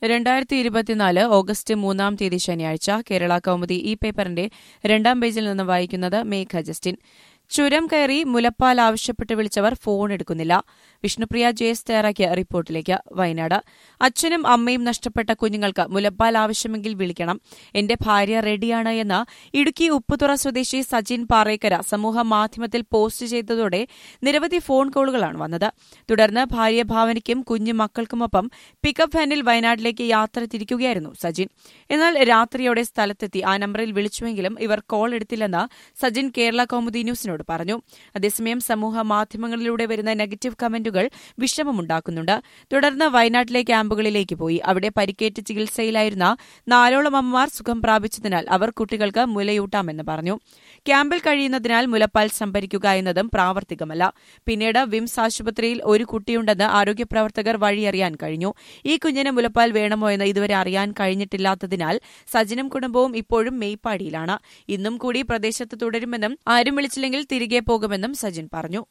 രണ്ടായിരത്തി ഇരുപത്തിനാല് ഓഗസ്റ്റ് മൂന്നാം തീയതി ശനിയാഴ്ച കേരള കൗമുദി ഈ പേപ്പറിന്റെ രണ്ടാം പേജിൽ നിന്ന് വായിക്കുന്നത് മേഘ ജസ്റ്റിൻ ചുരം കയറി മുലപ്പാൽ ആവശ്യപ്പെട്ട് വിളിച്ചവർ ഫോൺ എടുക്കുന്നില്ല വിഷ്ണുപ്രിയ ജയസ് തയ്യാറാക്കിയ റിപ്പോർട്ടിലേക്ക് വയനാട് അച്ഛനും അമ്മയും നഷ്ടപ്പെട്ട കുഞ്ഞുങ്ങൾക്ക് മുലപ്പാൽ ആവശ്യമെങ്കിൽ വിളിക്കണം എന്റെ ഭാര്യ റെഡിയാണ് എന്ന് ഇടുക്കി ഉപ്പുതുറ സ്വദേശി സജിൻ പാറേക്കര സമൂഹ മാധ്യമത്തിൽ പോസ്റ്റ് ചെയ്തതോടെ നിരവധി ഫോൺ കോളുകളാണ് വന്നത് തുടർന്ന് ഭാര്യ ഭാവനയ്ക്കും കുഞ്ഞു മക്കൾക്കുമൊപ്പം പിക്കപ്പ് വാനിൽ വയനാട്ടിലേക്ക് യാത്ര തിരിക്കുകയായിരുന്നു സജിൻ എന്നാൽ രാത്രിയോടെ സ്ഥലത്തെത്തി ആ നമ്പറിൽ വിളിച്ചുവെങ്കിലും ഇവർ കോൾ എടുത്തില്ലെന്ന് സജിൻ കേരള കൗമുദി ന്യൂസിനോട് പറഞ്ഞു അതേസമയം സമൂഹ മാധ്യമങ്ങളിലൂടെ വരുന്ന നെഗറ്റീവ് കമന്റുകൾ വിഷമമുണ്ടാക്കുന്നുണ്ട് തുടർന്ന് വയനാട്ടിലെ ക്യാമ്പുകളിലേക്ക് പോയി അവിടെ പരിക്കേറ്റ് ചികിത്സയിലായിരുന്ന നാലോളം അമ്മമാർ സുഖം പ്രാപിച്ചതിനാൽ അവർ കുട്ടികൾക്ക് മുലയൂട്ടാമെന്ന് പറഞ്ഞു ക്യാമ്പിൽ കഴിയുന്നതിനാൽ മുലപ്പാൽ സംഭരിക്കുക എന്നതും പ്രാവർത്തികമല്ല പിന്നീട് വിംസ് ആശുപത്രിയിൽ ഒരു കുട്ടിയുണ്ടെന്ന് ആരോഗ്യപ്രവർത്തകർ വഴിയറിയാൻ കഴിഞ്ഞു ഈ കുഞ്ഞിന് മുലപ്പാൽ വേണമോ എന്ന് ഇതുവരെ അറിയാൻ കഴിഞ്ഞിട്ടില്ലാത്തതിനാൽ സജിനും കുടുംബവും ഇപ്പോഴും മേയ്പാടിയിലാണ് ഇന്നും കൂടി പ്രദേശത്ത് തുടരുമെന്നും ആരും വിളിച്ചില്ലെങ്കിൽ തിരികെ പോകുമെന്നും സജിൻ പറഞ്ഞു